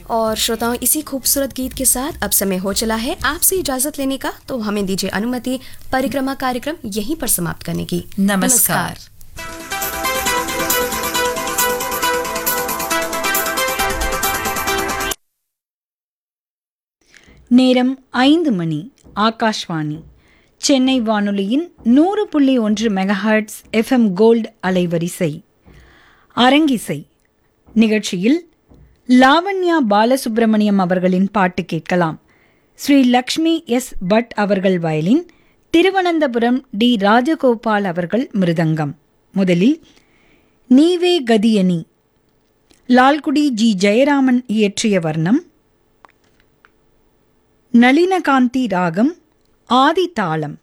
और श्रोताओं इसी खूबसूरत गीत के साथ अब समय हो चला है आपसे इजाजत लेने का तो हमें दीजिए अनुमति परिक्रमा कार्यक्रम यहीं पर समाप्त करने की नमस्कार। நேரம் ஐந்து மணி ஆகாஷ்வாணி சென்னை வானொலியின் நூறு புள்ளி ஒன்று மெகாஹர்ட்ஸ் எஃப்எம் கோல்டு அலைவரிசை அரங்கிசை நிகழ்ச்சியில் லாவண்யா பாலசுப்ரமணியம் அவர்களின் பாட்டு கேட்கலாம் ஸ்ரீ லக்ஷ்மி எஸ் பட் அவர்கள் வயலின் திருவனந்தபுரம் டி ராஜகோபால் அவர்கள் மிருதங்கம் முதலில் நீவே கதியனி லால்குடி ஜி ஜெயராமன் இயற்றிய வர்ணம் நளினகாந்தி ராகம் ஆதி தாளம்